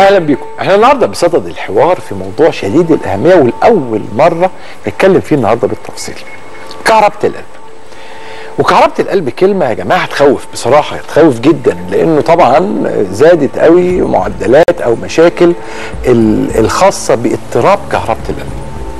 اهلا بكم احنا النهارده بصدد الحوار في موضوع شديد الاهميه والاول مره نتكلم فيه النهارده بالتفصيل كهربة القلب وكهربة القلب كلمة يا جماعة تخوف بصراحة تخوف جدا لأنه طبعا زادت قوي معدلات أو مشاكل ال- الخاصة باضطراب كهربة القلب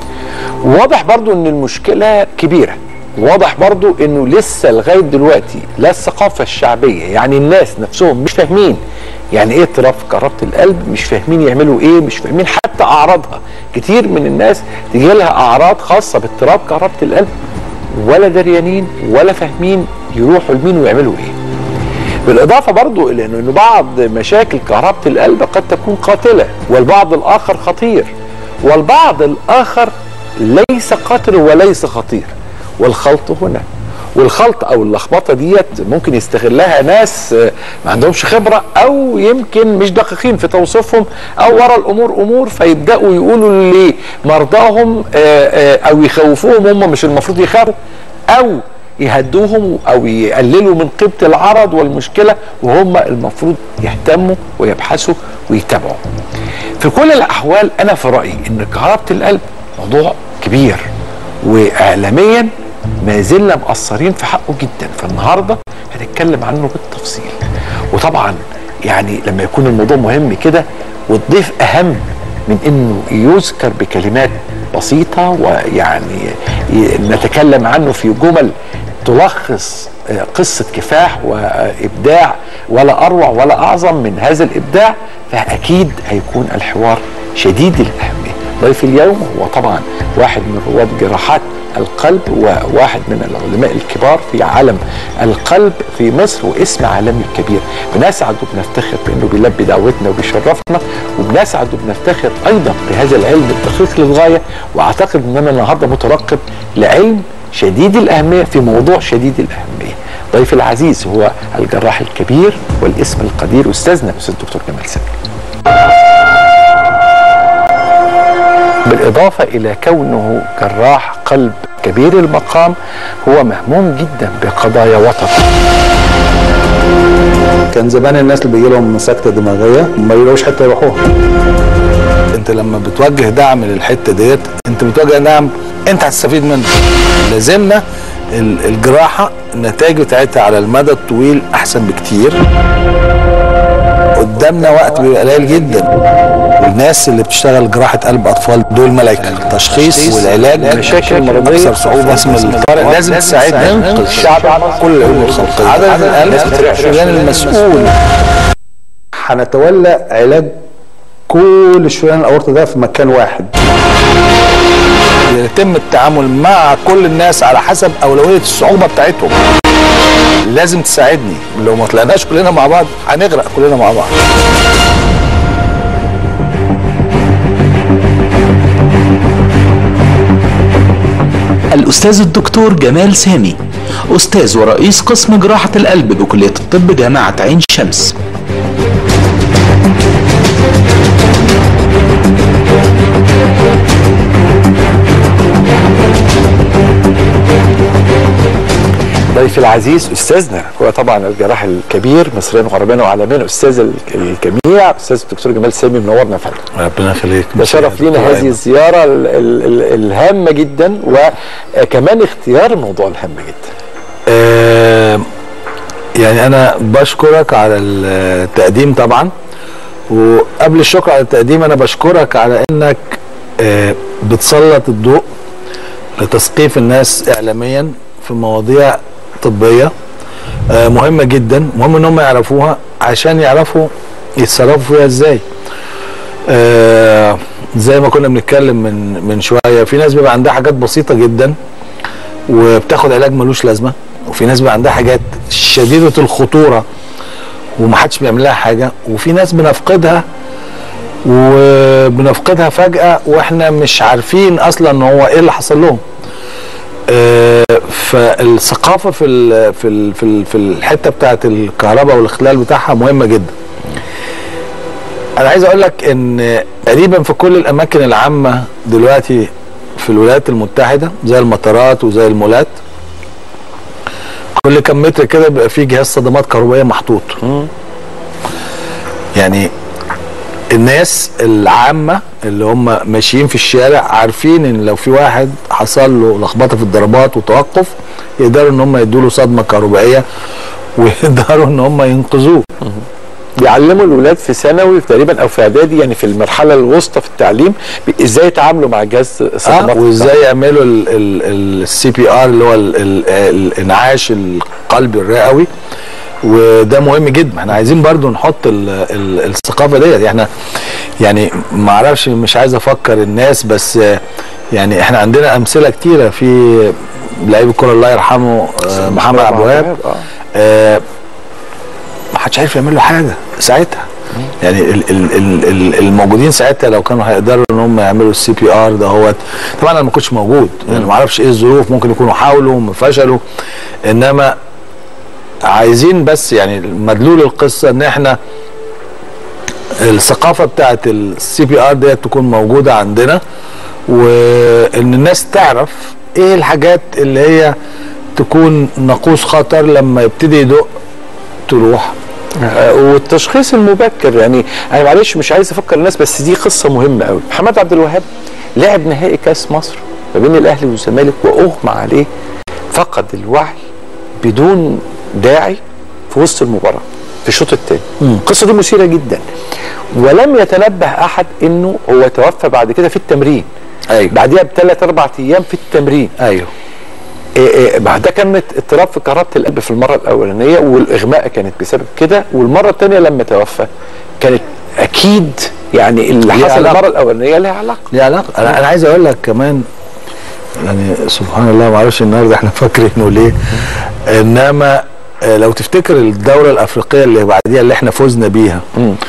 واضح برضو ان المشكلة كبيرة واضح برضو انه لسه لغاية دلوقتي لا الثقافة الشعبية يعني الناس نفسهم مش فاهمين يعني ايه اضطراب في كهربة القلب مش فاهمين يعملوا ايه مش فاهمين حتى اعراضها كتير من الناس تجي لها اعراض خاصة باضطراب كهربة القلب ولا دريانين ولا فاهمين يروحوا لمين ويعملوا ايه بالاضافه برضو الى انه بعض مشاكل كهربه القلب قد تكون قاتله والبعض الاخر خطير والبعض الاخر ليس قاتل وليس خطير والخلط هنا والخلط او اللخبطه ديت ممكن يستغلها ناس آه، ما عندهمش خبره او يمكن مش دقيقين في توصيفهم او ورا الامور امور فيبداوا يقولوا لمرضاهم آه، آه، او يخوفوهم هم مش المفروض يخافوا او يهدوهم او يقللوا من قيمه العرض والمشكله وهم المفروض يهتموا ويبحثوا ويتابعوا. في كل الاحوال انا في رايي ان كهربه القلب موضوع كبير واعلاميا ما زلنا مقصرين في حقه جدا فالنهارده هنتكلم عنه بالتفصيل وطبعا يعني لما يكون الموضوع مهم كده والضيف اهم من انه يذكر بكلمات بسيطه ويعني ي- نتكلم عنه في جمل تلخص آه، قصه كفاح وابداع ولا اروع ولا اعظم من هذا الابداع فاكيد هيكون الحوار شديد الاهميه ضيف اليوم هو طبعا واحد من رواد جراحات القلب وواحد من العلماء الكبار في عالم القلب في مصر واسم عالمي كبير بنسعد وبنفتخر بانه بيلبي دعوتنا وبيشرفنا وبنسعد وبنفتخر ايضا بهذا العلم الدقيق للغايه واعتقد ان انا النهارده مترقب لعلم شديد الاهميه في موضوع شديد الاهميه ضيف العزيز هو الجراح الكبير والاسم القدير استاذنا الاستاذ الدكتور جمال سامي بالإضافة إلى كونه جراح قلب كبير المقام هو مهموم جدا بقضايا وطن كان زمان الناس اللي بيجي لهم سكته دماغيه ما بيلاقوش حته يروحوها انت لما بتوجه دعم للحته ديت انت بتوجه دعم انت هتستفيد منه لازمنا ال- الجراحه النتائج بتاعتها على المدى الطويل احسن بكتير قدامنا وقت بيبقى قليل جدا والناس اللي بتشتغل جراحه قلب اطفال دول ملايكه التشخيص والعلاج مشاكل مرضية اكثر صعوبه اسم الطارئ لازم تساعدنا ننقذ الشعب كل العلوم الخلقيه عدد القلب الشريان المسؤول هنتولى علاج كل الشريان الاورطه ده في مكان واحد يتم التعامل مع كل الناس على حسب اولويه الصعوبه بتاعتهم لازم تساعدني لو ما طلعناش كلنا مع بعض هنغرق كلنا مع بعض الأستاذ الدكتور جمال سامي أستاذ ورئيس قسم جراحة القلب بكلية الطب جامعة عين شمس ضيف العزيز استاذنا هو طبعا الجراح الكبير مصريا وعربيا وعالميا استاذ ال- الجميع استاذ الدكتور جمال سامي منورنا يا فندم ربنا يخليك ده شرف لينا هذه الزياره ال- ال- ال- الهامه جدا وكمان اختيار الموضوع الهام جدا آه يعني انا بشكرك على التقديم طبعا وقبل الشكر على التقديم انا بشكرك على انك آه بتسلط الضوء لتثقيف الناس اعلاميا في مواضيع طبيه آه مهمه جدا مهم ان هم يعرفوها عشان يعرفوا يتصرفوا فيها ازاي آه زي ما كنا بنتكلم من من شويه في ناس بيبقى عندها حاجات بسيطه جدا وبتاخد علاج ملوش لازمه وفي ناس بيبقى عندها حاجات شديده الخطوره ومحدش بيعمل لها حاجه وفي ناس بنفقدها وبنفقدها فجاه واحنا مش عارفين اصلا هو ايه اللي حصل لهم آه، فالثقافه في ال في ال في ال في الحته بتاعت الكهرباء والاختلال بتاعها مهمه جدا انا عايز اقول لك ان تقريبا في كل الاماكن العامه دلوقتي في الولايات المتحده زي المطارات وزي المولات كل كم متر كده بيبقى فيه جهاز صدمات كهربائيه محطوط يعني الناس العامة اللي هم ماشيين في الشارع عارفين ان لو في واحد حصل له لخبطة في الضربات وتوقف يقدروا ان هم يدوا له صدمة كهربائية ويقدروا ان هم ينقذوه بيعلموا الولاد في ثانوي تقريبا او في اعدادي يعني في المرحله الوسطى في التعليم ب- ازاي يتعاملوا مع جهاز الصدمات اه وازاي يعملوا السي بي ار اللي هو ال- ال- الانعاش القلبي الرئوي وده مهم جدا احنا عايزين برضو نحط ال ال الثقافه ديت احنا يعني ما اعرفش مش عايز افكر الناس بس آه، يعني احنا عندنا امثله كتيره في لعيب الكره الله يرحمه آه، محمد عبد الوهاب آه. آه، ما حدش عارف يعمل له حاجه ساعتها يعني ال ال ال ال الموجودين ساعتها لو كانوا هيقدروا ان هم يعملوا السي بي ار دهوت طبعا انا ما كنتش موجود يعني ما اعرفش ايه الظروف ممكن يكونوا حاولوا ما فشلوا انما عايزين بس يعني مدلول القصه ان احنا الثقافه بتاعت السي بي ار ديت تكون موجوده عندنا وان الناس تعرف ايه الحاجات اللي هي تكون ناقوس خطر لما يبتدي يدق تروح آه، والتشخيص المبكر يعني انا معلش مش عايز افكر الناس بس دي قصه مهمه قوي محمد عبد الوهاب لعب نهائي كاس مصر ما بين الاهلي والزمالك واغمى عليه فقد الوعي بدون داعي في وسط المباراه في الشوط الثاني القصه دي مثيره جدا ولم يتنبه احد انه هو توفى بعد كده في التمرين ايوه بعديها بثلاث اربع ايام في التمرين ايوه إيه إيه بعدها كانت اضطراب في كهربة القلب في المرة الأولانية والإغماء كانت بسبب كده والمرة الثانية لما توفى كانت أكيد يعني اللي ليها حصل علاقة. المرة الأولانية لها علاقة ليه علاقه انا انا عايز اقول لك كمان يعني سبحان الله ما اعرفش النهارده احنا فاكرينه ليه انما آه، لو تفتكر الدوره الافريقيه اللي بعديها اللي احنا فزنا بيها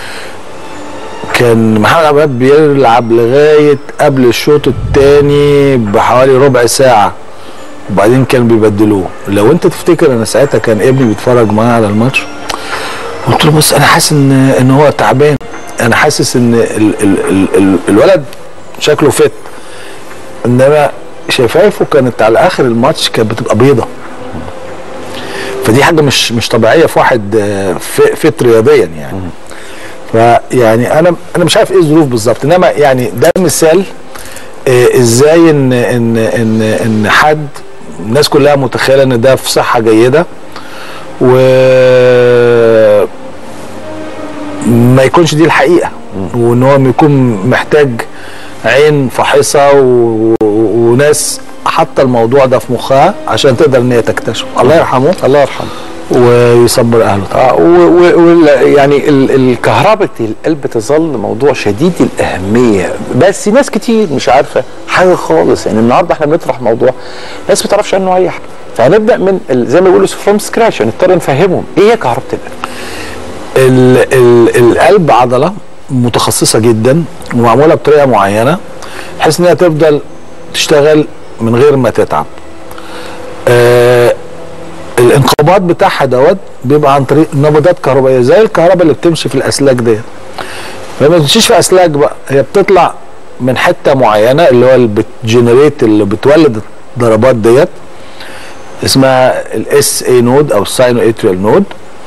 كان محمد عبد الوهاب بيلعب لغايه قبل الشوط الثاني بحوالي ربع ساعه وبعدين كان بيبدلوه لو انت تفتكر انا ساعتها كان ابني بيتفرج معايا على الماتش قلت له بص انا حاسس ان ان هو تعبان انا حاسس ان ال ال ال ال الولد شكله فت انما شفايفه كانت على اخر الماتش كانت بتبقى بيضه فدي حاجه مش مش طبيعيه في واحد آه، ف- فت رياضيا يعني فيعني انا انا مش عارف ايه الظروف بالظبط انما يعني ده مثال آه، ازاي ان ان ان ان حد الناس كلها متخيله ان ده في صحه جيده و ما يكونش دي الحقيقه وان هو يكون محتاج عين فاحصه و... و... وناس حاطه الموضوع ده في مخها عشان تقدر ان هي تكتشفه الله يرحمه الله يرحمه ويصبر اهله طبعا آه و و و يعني ال- الكهربة القلب تظل موضوع شديد الأهمية بس ناس كتير مش عارفة حاجة خالص يعني النهاردة احنا بنطرح موضوع ناس ما تعرفش عنه أي حاجة فهنبدأ من ال- زي ما بيقولوا فروم سكراتش هنضطر نفهمهم إيه هي كهربة القلب؟ ال ال القلب عضله متخصصه جدا ومعموله بطريقه معينه بحيث انها تفضل تشتغل من غير ما تتعب. آه الانقباض بتاعها دوت بيبقى عن طريق نبضات كهربائيه زي الكهرباء اللي بتمشي في الاسلاك ديت. فهي ما بتمشيش في اسلاك بقى هي بتطلع من حته معينه اللي هو اللي بتجنريت اللي بتولد الضربات ديت اسمها الاس اي نود او الساينو اتريال نود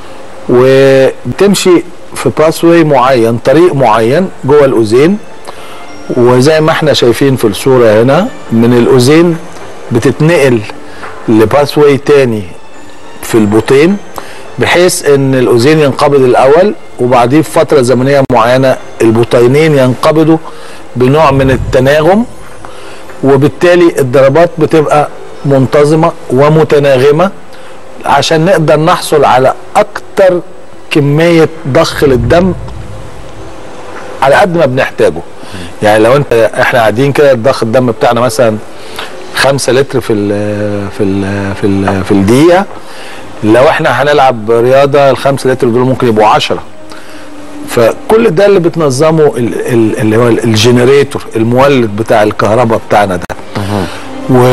وبتمشي في باسوي معين طريق معين جوه الاذين وزي ما احنا شايفين في الصوره هنا من الاذين بتتنقل لباسوي تاني في البطين بحيث ان الاذين ينقبض الاول وبعديه بفتره زمنيه معينه البطينين ينقبضوا بنوع من التناغم وبالتالي الضربات بتبقى منتظمه ومتناغمه عشان نقدر نحصل على اكتر كميه ضخ للدم على قد ما بنحتاجه يعني لو انت احنا قاعدين كده ضخ الدم بتاعنا مثلا 5 لتر في ال في ال في ال في الدقيقه لو احنا هنلعب رياضه ال 5 لتر دول ممكن يبقوا 10 فكل ده اللي بتنظمه ال- ال- اللي هو الجنريتور المولد بتاع الكهرباء بتاعنا ده و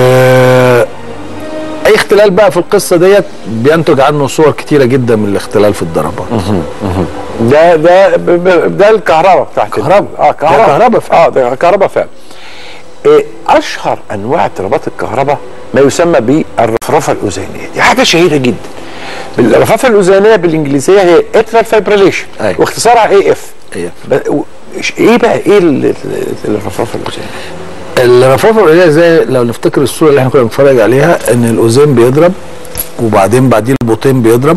اي اختلال بقى في القصه ديت بينتج عنه صور كتيره جدا من الاختلال في الضربات ده ده ب- ب- ده الكهرباء بتاعت كهرباء. اه كهرباء ده كهرباء فعلا. اه ده كهرباء فعلا إيه اشهر انواع اضطرابات الكهرباء ما يسمى بالرفرفه الاذينيه دي حاجه شهيره جدا الرفرفه الاذينيه بالانجليزيه هي اترال فايبريليشن أيوة. واختصارها اي اف أيوة. ايه بقى ايه ال- ال- الرفرفه الاوزانيه؟ الرفرفه القليله زي لو نفتكر الصوره اللي احنا كنا بنتفرج عليها ان الاذين بيضرب وبعدين بعديه البطين بيضرب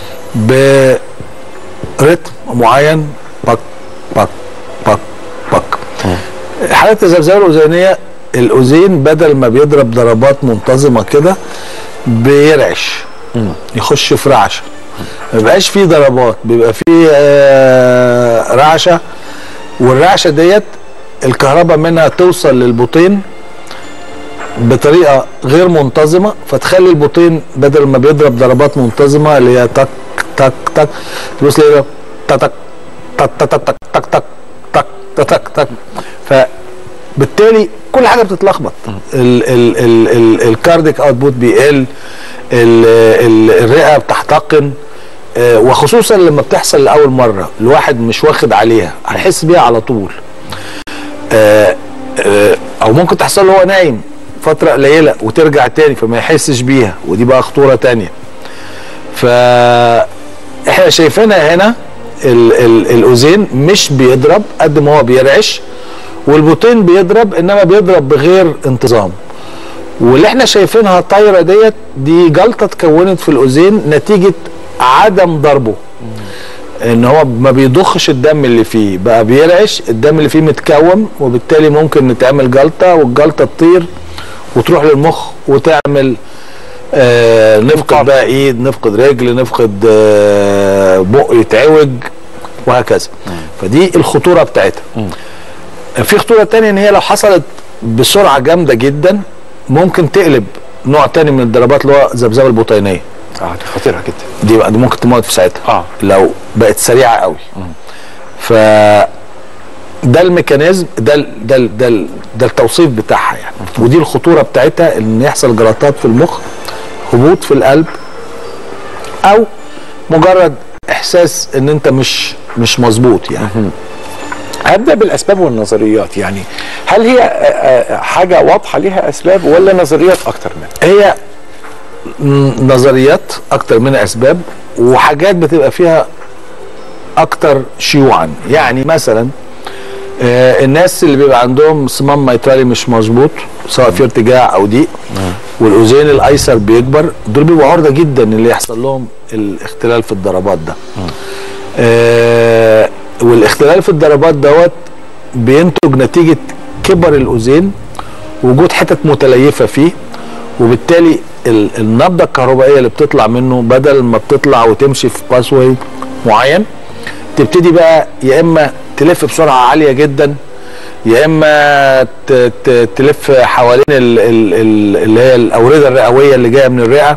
برتم معين بك بك بك بك حاله الذبذبه الاذينيه الاذين بدل ما بيضرب ضربات منتظمه كده بيرعش يخش في رعشه ما بيبقاش فيه ضربات بيبقى فيه آه، رعشه والرعشه ديت الكهرباء منها توصل للبطين بطريقه غير منتظمه فتخلي البطين بدل ما بيضرب ضربات منتظمه اللي هي تك تك تك تبص ليه تك تك تك تك تك تك تك تك تك تك فبالتالي كل حاجه بتتلخبط ال- ال- ال- ال- الكارديك اوتبوت بيقل ال- ال- الرئه بتحتقن آه، وخصوصا لما بتحصل لاول مره الواحد مش واخد عليها هيحس بيها على طول آه، آه، او ممكن تحصل له وهو نايم فتره قليله وترجع تاني فما يحسش بيها ودي بقى خطوره تانية ف احنا شايفينها هنا ال ال الاذين مش بيضرب قد ما هو بيرعش والبطين بيضرب انما بيضرب بغير انتظام واللي احنا شايفينها طايره ديت دي جلطه اتكونت في الاذين نتيجه عدم ضربه ان هو ما بيضخش الدم اللي فيه بقى بيرعش الدم اللي فيه متكوم وبالتالي ممكن نتعمل جلطه والجلطه تطير وتروح للمخ وتعمل آه نفقد بقى ايد نفقد رجل نفقد آه بق يتعوج وهكذا فدي الخطوره بتاعتها في خطوره تانية ان هي لو حصلت بسرعه جامده جدا ممكن تقلب نوع تاني من الضربات اللي هو ذبذبه البطينيه اه دي خطيره جدا دي بقى دي ممكن تموت في ساعتها آه. لو بقت سريعه قوي ف ده الميكانيزم ده ال- ده ال- ده ال- ده التوصيف بتاعها يعني ودي الخطوره بتاعتها ان يحصل جلطات في المخ هبوط في القلب او مجرد احساس ان انت مش مش مظبوط يعني هبدا بالاسباب والنظريات يعني هل هي آه، آه، حاجه واضحه ليها اسباب ولا نظريات اكتر منها؟ هي م- نظريات اكتر من اسباب وحاجات بتبقى فيها اكتر شيوعا يعني مثلا آه الناس اللي بيبقى عندهم صمام ميترالي مش مظبوط سواء في ارتجاع او ضيق والاذين الايسر بيكبر دول بيبقوا عرضه جدا اللي يحصل لهم الاختلال في الضربات ده آه والاختلال في الضربات دوت بينتج نتيجه كبر الاذين وجود حتت متليفه فيه وبالتالي ال- النبضه الكهربائيه اللي بتطلع منه بدل ما بتطلع وتمشي في باسوي معين تبتدي بقى يا اما تلف بسرعه عاليه جدا يا اما ت- ت- تلف حوالين ال- ال- ال- اللي هي الاورده الرئويه اللي جايه من الرئه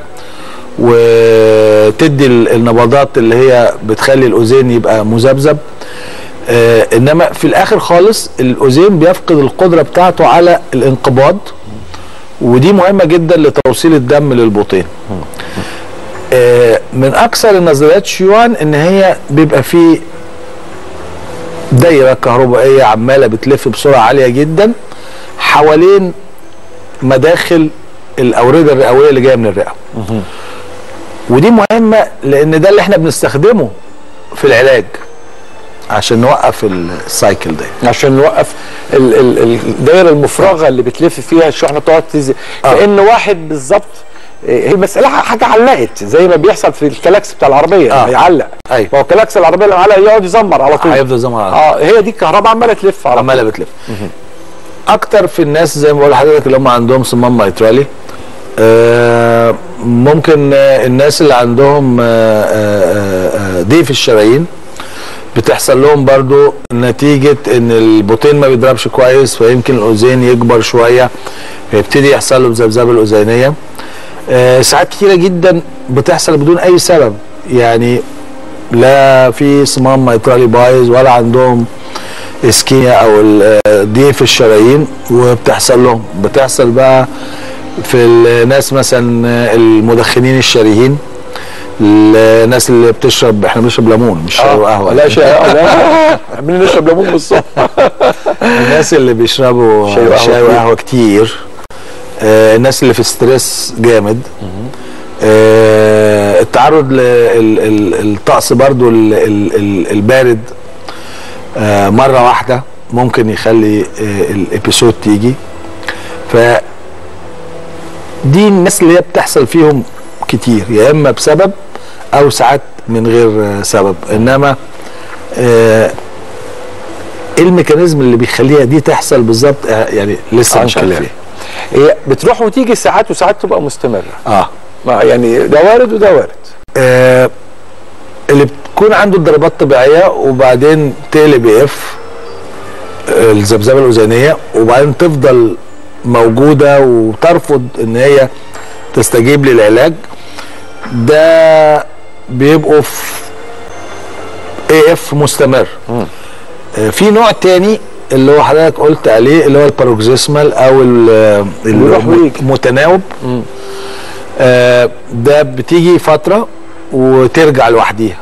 وتدي ال- النبضات اللي هي بتخلي الاذين يبقى مذبذب آه انما في الاخر خالص الاذين بيفقد القدره بتاعته على الانقباض ودي مهمه جدا لتوصيل الدم للبطين آه من اكثر النظريات شيوعا ان هي بيبقى في دايره كهربائيه عماله بتلف بسرعه عاليه جدا حوالين مداخل الاورده الرئويه اللي جايه من الرئه ودي مهمه لان ده اللي احنا بنستخدمه في العلاج عشان نوقف السايكل ده عشان نوقف ال- ال- الدايره المفرغه اللي بتلف فيها الشحنه تقعد تز... آه. كان واحد بالظبط هي المساله حاجه علقت زي ما بيحصل في الكلاكس بتاع العربيه آه. لما يعلق أيوة. ما هو كلاكس العربيه لما يعلق يقعد يزمر على طول هيفضل زي ما اه هي دي الكهرباء عماله تلف على عماله بتلف اكتر في الناس زي ما بقول لحضرتك اللي هم عندهم صمام ميترالي آه ممكن آه الناس اللي عندهم آه آه آه ضيق في الشرايين بتحصل لهم برضو نتيجة ان البطين ما بيضربش كويس فيمكن الاذين يكبر شوية فيبتدي يحصل له الذبذبة الاذينية آه ساعات كتيرة جدا بتحصل بدون اي سبب يعني لا في صمام ميترالي بايظ ولا عندهم اسكيميا او ال- آه، ضيق في الشرايين وبتحصل لهم بتحصل بقى في الناس مثلا آه، المدخنين الشريهين الناس اللي بتشرب احنا بنشرب ليمون مش شاي وقهوه لا شاي آه، لا عمالين نشرب ليمون بالصبح الناس اللي بيشربوا شاي وقهوة شاي كتير. وقهوه كتير آه الناس اللي في ستريس جامد آه التعرض للطقس برضو ال- ال- ال- البارد آه مره واحده ممكن يخلي آه الابيسود تيجي ف دي الناس اللي هي بتحصل فيهم كتير يا اما بسبب او ساعات من غير آه، سبب انما آه، ايه الميكانيزم اللي بيخليها دي تحصل بالظبط آه، يعني لسه عن مش كلام. عارفين هي بتروح وتيجي ساعات وساعات تبقى مستمره اه ما يعني ده وارد وده وارد آه، اللي بتكون عنده الضربات طبيعيه وبعدين تقلب اف الذبذبه الاذنيه وبعدين تفضل موجوده وترفض ان هي تستجيب للعلاج ده بيبقوا في اي اف مستمر آه، في نوع تاني اللي هو حضرتك قلت عليه اللي هو الباروكسيسمال او ال- بيروح ويجي. المتناوب آه، ده بتيجي فتره وترجع لوحديها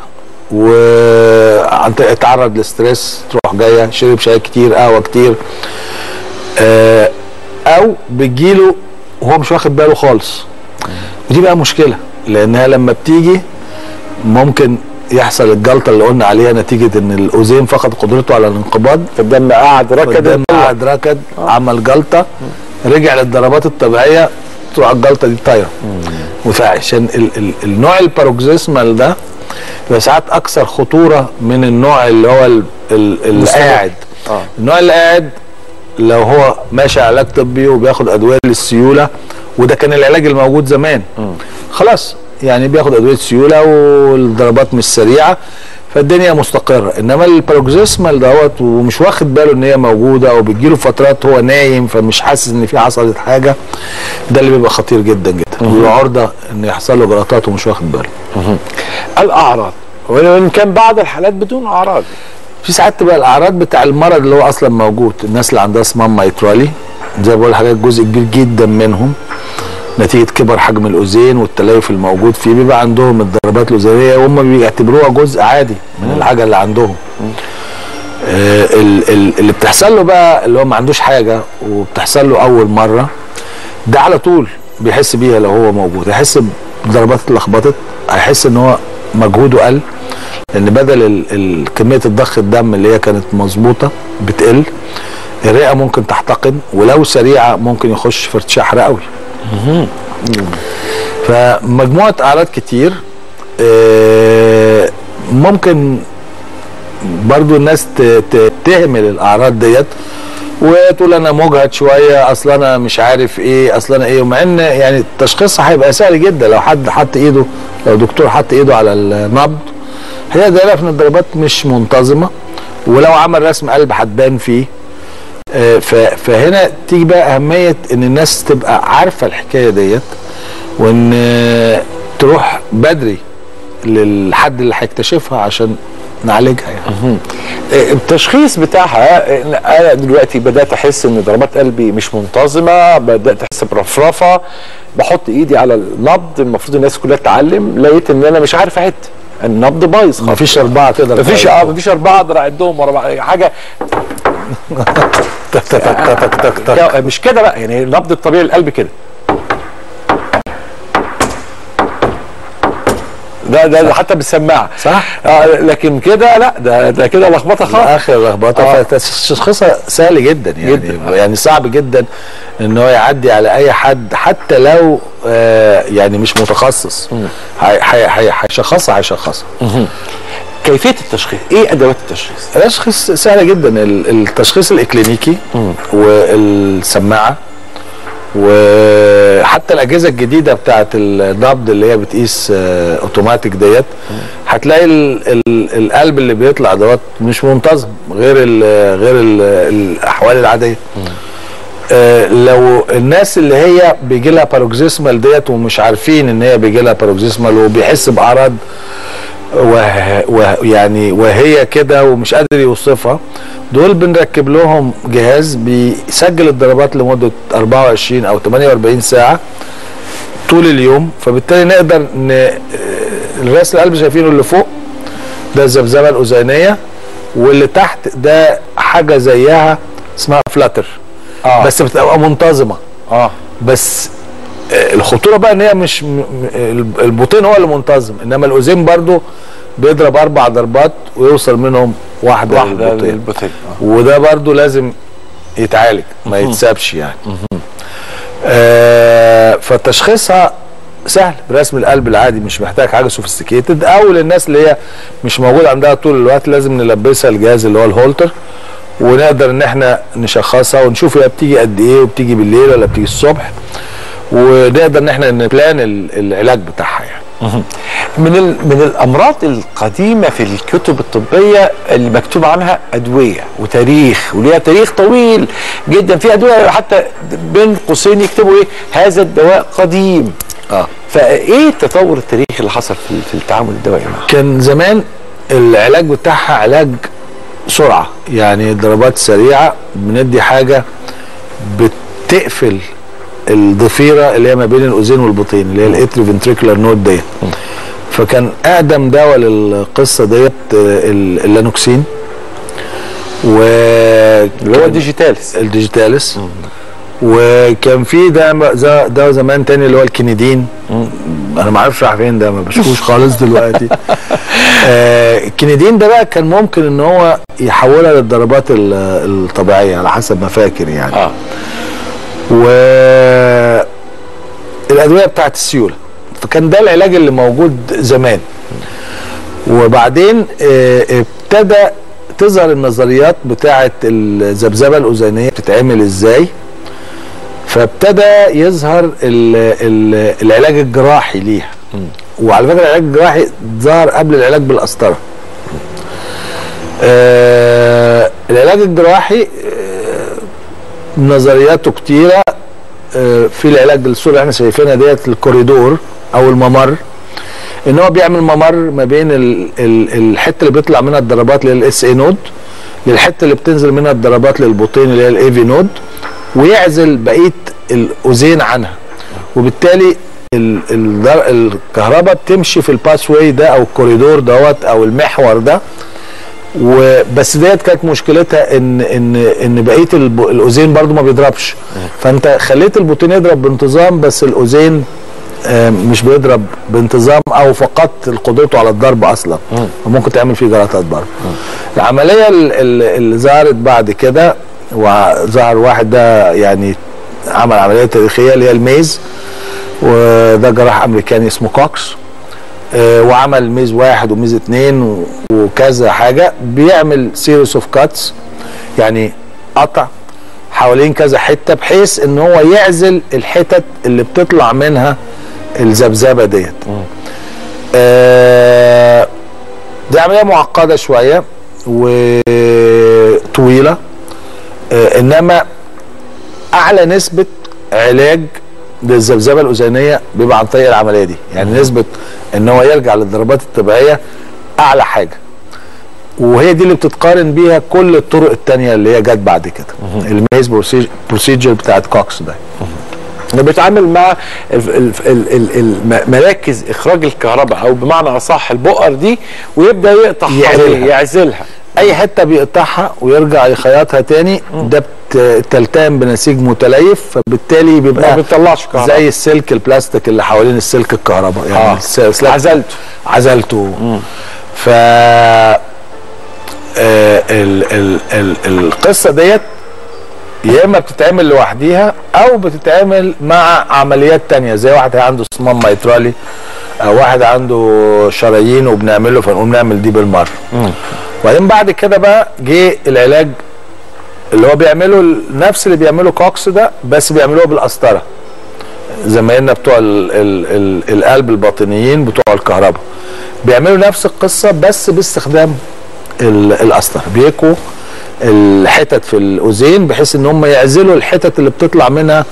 وتتعرض لستريس تروح جايه شرب شاي كتير قهوه كتير آه، او بتجيله وهو مش واخد باله خالص ودي بقى مشكله لانها لما بتيجي ممكن يحصل الجلطه اللي قلنا عليها نتيجه ان الاوزين فقد قدرته على الانقباض فالدم قعد ركض قدام قعد ركض عمل جلطه رجع للضربات الطبيعيه تروح الجلطه دي طايره وفعشان ال ال النوع الباروكسيسمال ده بيبقى ساعات اكثر خطوره من النوع اللي هو ال ال القاعد آه. النوع اللي قاعد لو هو ماشي علاج طبي وبياخد ادويه للسيوله وده كان العلاج الموجود زمان خلاص يعني بياخد ادويه سيوله والضربات مش سريعه فالدنيا مستقره انما الباروكسيسمال دوت ومش واخد باله ان هي موجوده او بتجيله فترات هو نايم فمش حاسس ان في حصلت حاجه ده اللي بيبقى خطير جدا جدا وبيبقى عرضه ان يحصل له جلطات ومش واخد باله الاعراض وان كان بعض الحالات بدون اعراض في ساعات تبقى الاعراض بتاع المرض اللي هو اصلا موجود الناس اللي عندها صمام ميترالي زي ما بقول لحضرتك جزء كبير جدا منهم نتيجه كبر حجم الاذين والتليف الموجود فيه بيبقى عندهم الضربات الاذنيه وهم بيعتبروها جزء عادي من الحاجه اللي عندهم آه ال- ال- اللي بتحصل له بقى اللي هو ما عندوش حاجه وبتحصل له اول مره ده على طول بيحس بيها لو هو موجود هيحس بضربات اتلخبطت هيحس ان هو مجهوده قل لان بدل ال- ال- كميه الضخ الدم اللي هي كانت مظبوطه بتقل الرئه ممكن تحتقن ولو سريعه ممكن يخش في ارتشاح رئوي فمجموعه اعراض كتير آه، ممكن برضو الناس ت- ت- تهمل الاعراض ديت وتقول انا مجهد شويه اصل انا مش عارف ايه اصل انا ايه ومع ان يعني تشخيصها هيبقى سهل جدا لو حد حط ايده لو دكتور حط ايده على النبض هي دايره ان الضربات مش منتظمه ولو عمل رسم قلب هتبان فيه آه، ف- فهنا تيجي بقى اهميه ان الناس تبقى عارفه الحكايه ديت وان آه، تروح بدري للحد اللي هيكتشفها عشان نعالجها يعني إيه، التشخيص بتاعها إن انا دلوقتي بدات احس ان ضربات قلبي مش منتظمه بدات احس برفرفه بحط ايدي على النبض المفروض الناس كلها تتعلم لقيت ان انا مش عارف اعد النبض بايظ خالص مفيش اربعه تقدر مفيش تعمل. اه مفيش اربعه اقدر اعدهم ورا بعض حاجه تك تك تك تك تك تك. مش كده بقى يعني النبض الطبيعي القلب كده ده ده, ده حتى بالسماعه صح. آه لكن كده لا ده ده كده لخبطه خالص اخر لخبطه آه. فتشخيصها سهل جدا يعني جداً. جدا. يعني صعب جدا ان هو يعدي على اي حد حتى لو آه يعني مش متخصص هي- هي- هي- هيشخصها هيشخصها كيفيه التشخيص ايه ادوات التشخيص التشخيص سهل جدا ال- التشخيص الاكلينيكي والسماعه وحتى الاجهزه الجديده بتاعه النبض اللي هي بتقيس آه، اوتوماتيك ديت هتلاقي ال ال القلب اللي بيطلع دوت مش منتظم غير ال غير ال الاحوال العاديه آه، لو الناس اللي هي بيجي لها باروكسيسمال ديت ومش عارفين ان هي بيجي لها باروكسيسمال وبيحس باعراض وه... وه... يعني وهي كده ومش قادر يوصفها دول بنركب لهم جهاز بيسجل الضربات لمده 24 او 48 ساعه طول اليوم فبالتالي نقدر ن... الراس القلب شايفينه اللي فوق ده الذبذبه الاذينيه واللي تحت ده حاجه زيها اسمها فلاتر اه بس بتبقى منتظمه اه بس آه، الخطوره بقى ان هي مش م- م- البطين هو اللي منتظم انما الاذين برضو بيضرب اربع ضربات ويوصل منهم واحده, واحده للبطين. للبطين آه. وده برضو لازم يتعالج ما يتسابش يعني آه فتشخيصها سهل برسم القلب العادي مش محتاج حاجه سوفيستيكيتد او للناس اللي هي مش موجود عندها طول الوقت لازم نلبسها الجهاز اللي هو الهولتر ونقدر ان احنا نشخصها ونشوف هي بتيجي قد ايه وبتيجي بالليل ولا بتيجي الصبح ونقدر ان احنا نبلان ال- العلاج بتاعها يعني من ال- من الامراض القديمه في الكتب الطبيه اللي مكتوب عنها ادويه وتاريخ وليها تاريخ طويل جدا في ادويه حتى بين قوسين يكتبوا ايه هذا الدواء قديم اه فايه التطور التاريخي اللي حصل في في التعامل الدوائي معه كان زمان العلاج بتاعها علاج سرعه يعني ضربات سريعه بندي حاجه بتقفل الضفيره اللي هي ما بين الاذين والبطين اللي هي الاتري فنتريكولار نود ديت فكان اقدم دواء للقصه ديت آه، ال- اللانوكسين و اللي هو الديجيتالس الديجيتالس وكان في ده ز- دواء زمان تاني اللي هو الكينيدين انا ما اعرفش راح فين ده ما بشوفوش خالص دلوقتي آه الكينيدين ده بقى كان ممكن ان هو يحولها للضربات ال- الطبيعيه على حسب ما فاكر يعني اه و الادويه بتاعت السيوله فكان ده العلاج اللي موجود زمان وبعدين آه، ابتدى تظهر النظريات بتاعت الذبذبه الاذنيه بتتعمل ازاي فابتدى يظهر ال ال العلاج الجراحي ليها وعلى فكره العلاج الجراحي ظهر قبل العلاج بالقسطره آه العلاج الجراحي آه نظرياته كتيره آه في العلاج الصوره اللي احنا شايفينها ديت الكوريدور او الممر ان هو بيعمل ممر ما بين ال ال الحته اللي بيطلع منها الضربات اللي هي الاس اي نود للحته اللي بتنزل منها الضربات للبطين اللي هي الاي في نود ويعزل بقيه الاذين عنها وبالتالي ال- الدر- الكهرباء بتمشي في الباس واي ده او الكوريدور دوت او المحور ده وبس ديت كانت مشكلتها ان ان ان بقيه الب- الاذين برضو ما بيضربش فانت خليت البطين يضرب بانتظام بس الاذين آه، مش بيضرب بانتظام او فقدت قدرته على الضرب اصلا وممكن تعمل فيه جلطات برضه العمليه ال- ال- اللي ظهرت بعد كده وظهر واحد ده يعني عمل عمليه تاريخيه اللي هي الميز وده جراح امريكاني اسمه كوكس آه، وعمل ميز واحد وميز اتنين و- وكذا حاجه بيعمل سيريس اوف كاتس يعني قطع حوالين كذا حته بحيث ان هو يعزل الحتت اللي بتطلع منها الذبذبه ديت آه دي عمليه معقده شويه وطويله آه انما اعلى نسبه علاج للذبذبه الاذنيه بيبقى عن طريق العمليه دي يعني نسبه ان هو يرجع للضربات الطبيعيه اعلى حاجه وهي دي اللي بتتقارن بيها كل الطرق التانية اللي هي جت بعد كده الميز بروسيجر بتاعت كوكس ده انه بيتعامل مع ال- ال- ال- ال- ال- مراكز اخراج الكهرباء او بمعنى اصح البؤر دي ويبدا يقطع يعزلها. حواليها، يعزلها اي حته بيقطعها ويرجع يخيطها تاني ده بت- تلتئم بنسيج متليف فبالتالي ما بيبقى بتطلعش كهرباء زي السلك البلاستيك اللي حوالين السلك الكهرباء يعني آه. الس- سلاك- عزلته. عزلته ف آه، ال ال ال القصه ديت يا اما بتتعمل لوحديها او بتتعمل مع عمليات تانية زي واحد عنده صمام ميترالي او واحد عنده شرايين وبنعمله فنقوم نعمل دي بالمره وبعدين بعد كده بقى جه العلاج اللي هو بيعمله نفس اللي بيعمله كوكس ده بس بيعملوه بالقسطره زمايلنا بتوع ال ال ال القلب الباطنيين بتوع الكهرباء بيعملوا نفس القصه بس باستخدام ال- القسطره بيكوا الحتت في الاذين بحيث ان هم يعزلوا الحتت اللي بتطلع منها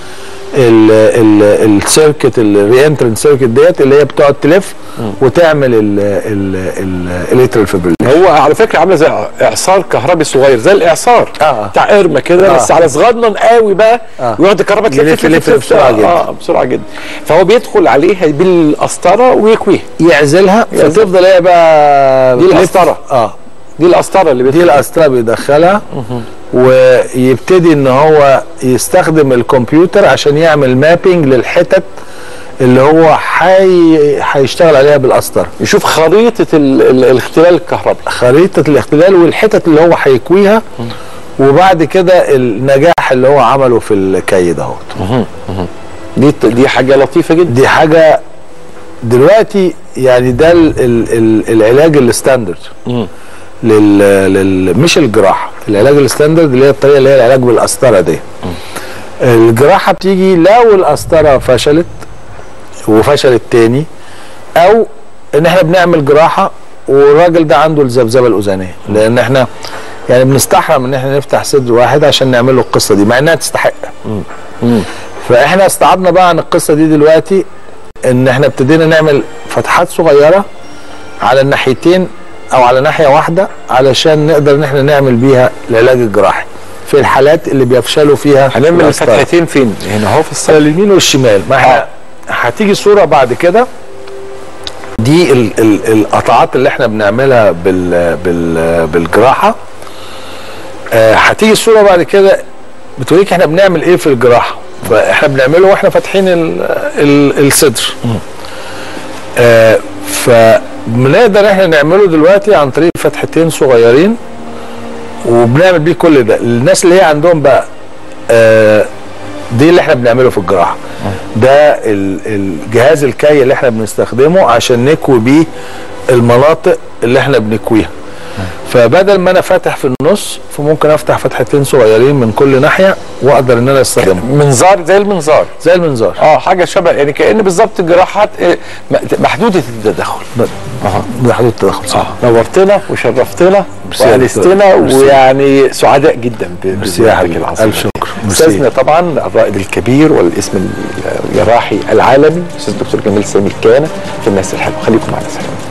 السيركت الرينترنت سيركت ديت اللي هي بتقعد تلف وتعمل الالكترال فيبريليشن هو على فكره عامله زي اعصار كهربي صغير زي الاعصار آه. بتاع قرمه كده آه. بس على صغنن قوي بقى آه. ويقعد الكهرباء يلف- يلف بسرعة جدا. اه بسرعه جدا فهو بيدخل عليها بالقسطره ويكويها يعزلها يعزل. فتفضل هي بقى دي تلف. القسطرة. اه دي القسطره اللي دي بيدخل القسطره بيدخلها ويبتدي ان هو يستخدم الكمبيوتر عشان يعمل مابينج للحتت اللي هو حي... هيشتغل عليها بالقسطره يشوف خريطه ال- ال- الاختلال الكهربي خريطه الاختلال والحتت اللي هو هيكويها وبعد كده النجاح اللي هو عمله في الكي دهوت دي دي حاجه لطيفه جدا دي حاجه دلوقتي يعني ده ال ال ال العلاج الستاندرد لل, لل مش الجراحه العلاج الستاندرد اللي هي الطريقه اللي هي العلاج بالقسطره دي الجراحه بتيجي لو القسطره فشلت وفشلت تاني او ان احنا بنعمل جراحه والراجل ده عنده الذبذبه الاذنيه لان احنا يعني بنستحرم ان احنا نفتح صدر واحد عشان نعمل له القصه دي مع انها تستحق فاحنا استعدنا بقى عن القصه دي دلوقتي ان احنا ابتدينا نعمل فتحات صغيره على الناحيتين او على ناحيه واحده علشان نقدر ان احنا نعمل بيها العلاج الجراحي في الحالات اللي بيفشلوا فيها هنعمل القسطرة. الفتحتين فين هنا اهو في الصدر اليمين والشمال ما احنا هتيجي صوره بعد كده دي ال ال القطعات اللي احنا بنعملها بال بال بالجراحه آه، هتيجي الصوره بعد كده بتوريك احنا بنعمل ايه في الجراحه فاحنا بنعمله واحنا فاتحين ال ال الصدر آه فبنقدر احنا نعمله دلوقتي عن طريق فتحتين صغيرين وبنعمل بيه كل ده الناس اللي هي عندهم بقى آه دي اللي احنا بنعمله في الجراحه ده ال- الجهاز الكي اللي احنا بنستخدمه عشان نكوي بيه المناطق اللي احنا بنكويها فبدل ما انا فاتح في النص فممكن افتح فتحتين صغيرين من كل ناحيه واقدر ان انا استخدمه منظار زي المنظار زي المنظار اه حاجه شبه يعني كان بالظبط جراحات آه، م- محدوده التدخل اها بحدود التدخل صح اه نورتنا وشرفتنا ميرسي يا وانستنا دكتور. ميرسي. ويعني سعداء جدا ب- ميرسي يا بزيارتك حبيبي. العظيمة ألف دي. شكر. ميرسي. استاذنا طبعا الرائد الكبير والاسم الجراحي العالمي الاستاذ الدكتور جميل سامي الكيانه في الناس الحلوه خليكم معنا سلام